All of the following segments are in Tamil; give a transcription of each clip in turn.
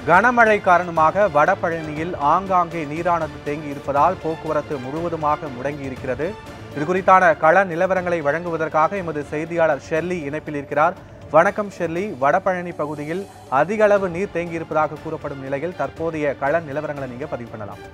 கனமழை காரணமாக வடபழனியில் ஆங்காங்கே நீரானது தேங்கி இருப்பதால் போக்குவரத்து முழுவதுமாக முடங்கி இருக்கிறது இது குறித்தான கள நிலவரங்களை வழங்குவதற்காக எமது செய்தியாளர் ஷெர்லி இணைப்பில் இருக்கிறார் வணக்கம் ஷெர்லி வடபழனி பகுதியில் அதிக அளவு நீர் தேங்கி இருப்பதாக கூறப்படும் நிலையில் தற்போதைய கள நிலவரங்களை நீங்க பதிவு பண்ணலாம்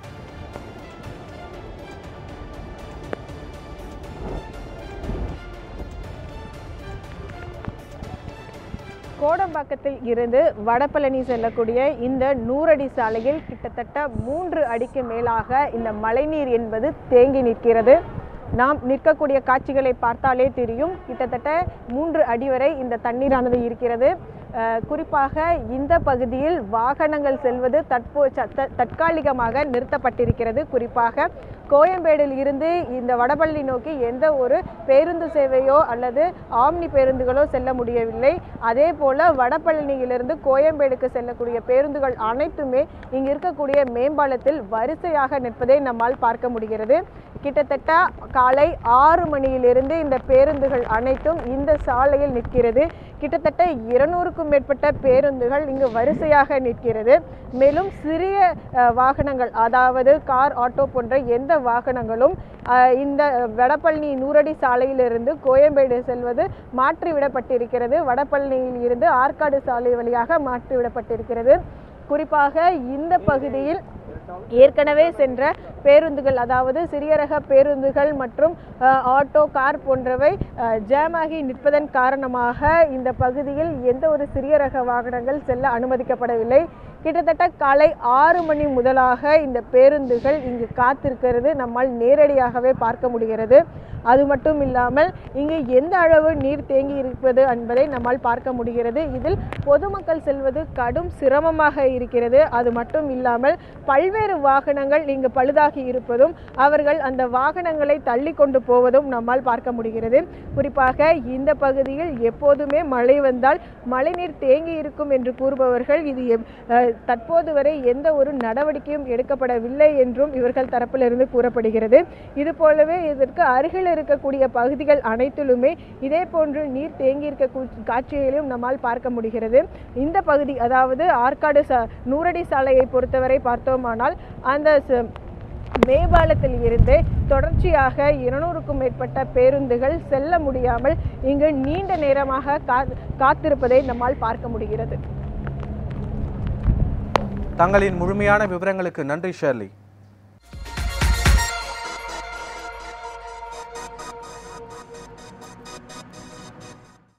கோடம்பாக்கத்தில் இருந்து வடபழனி செல்லக்கூடிய இந்த நூறடி சாலையில் கிட்டத்தட்ட மூன்று அடிக்கு மேலாக இந்த மழைநீர் என்பது தேங்கி நிற்கிறது நாம் நிற்கக்கூடிய காட்சிகளை பார்த்தாலே தெரியும் கிட்டத்தட்ட மூன்று அடி வரை இந்த தண்ணீரானது இருக்கிறது அஹ், குறிப்பாக இந்த பகுதியில் வாகனங்கள் செல்வது தற்போ ச- தற்காலிகமாக நிறுத்தப்பட்டிருக்கிறது குறிப்பாக கோயம்பேடில் இருந்து இந்த வடபழனி நோக்கி எந்த ஒரு பேருந்து சேவையோ அல்லது ஆம்னி பேருந்துகளோ செல்ல முடியவில்லை அதே போல வடபழனியிலிருந்து கோயம்பேடுக்கு செல்லக்கூடிய பேருந்துகள் அனைத்துமே இங்கு இருக்கக்கூடிய மேம்பாலத்தில் வரிசையாக நிற்பதை நம்மால் பார்க்க முடிகிறது கிட்டத்தட்ட காலை ஆறு மணியிலிருந்து இந்த பேருந்துகள் அனைத்தும் இந்த சாலையில் நிற்கிறது கிட்டத்தட்ட இருநூறுக்கும் மேற்பட்ட பேருந்துகள் இங்கு வரிசையாக நிற்கிறது மேலும் சிறிய அஹ், வாகனங்கள் அதாவது கார் ஆட்டோ போன்ற எந்த வாகனங்களும் அஹ், இந்த வடபழனி நூறடி சாலையிலிருந்து கோயம்பேடு செல்வது மாற்றிவிடப்பட்டிருக்கிறது வடபழனியில் இருந்து ஆற்காடு சாலை வழியாக மாற்றிவிடப்பட்டிருக்கிறது குறிப்பாக இந்த பகுதியில் ஏற்கனவே சென்ற பேருந்துகள் அதாவது சிறிய ரக பேருந்துகள் மற்றும் அஹ், ஆட்டோ கார் போன்றவை அஹ், ஜாமாகி நிற்பதன் காரணமாக இந்த பகுதியில் எந்த ஒரு சிறிய ரக வாகனங்கள் செல்ல அனுமதிக்கப்படவில்லை கிட்டத்தட்ட காலை ஆறு மணி முதலாக இந்த பேருந்துகள் இங்கு காத்திருக்கிறது நம்மால் நேரடியாகவே பார்க்க முடிகிறது அது மட்டும் இல்லாமல் இங்கு எந்த அளவு நீர் தேங்கி இருப்பது என்பதை நம்மால் பார்க்க முடிகிறது இதில் பொதுமக்கள் செல்வது கடும் சிரமமாக இருக்கிறது அது மட்டும் இல்லாமல் பல்வேறு வாகனங்கள் இங்கு பழுதாகி இருப்பதும் அவர்கள் அந்த வாகனங்களை தள்ளி கொண்டு போவதும் நம்மால் பார்க்க முடிகிறது குறிப்பாக இந்த பகுதியில் எப்போதுமே மழை வந்தால் மழைநீர் தேங்கி இருக்கும் என்று கூறுபவர்கள் இது எப்- அஹ், தற்போது வரை எந்த ஒரு நடவடிக்கையும் எடுக்கப்படவில்லை என்றும் இவர்கள் தரப்பிலிருந்து கூறப்படுகிறது இது போலவே இதற்கு அருகில் இருக்கக்கூடிய பகுதிகள் அனைத்திலுமே இதே போன்று நீர் தேங்கி இருக்க கூ- காட்சிகளையும் நம்மால் பார்க்க முடிகிறது இந்த பகுதி அதாவது ஆற்காடு ச நூறடி சாலையை பொறுத்தவரை பார்த்தோமானால் அந்த ச- மேம்பாலத்தில் இருந்து தொடர்ச்சியாக இருநூறுக்கும் மேற்பட்ட பேருந்துகள் செல்ல முடியாமல் இங்கு நீண்ட நேரமாக கா காத்திருப்பதை நம்மால் பார்க்க முடிகிறது தங்களின் முழுமையான விவரங்களுக்கு நன்றி ஷெர்லி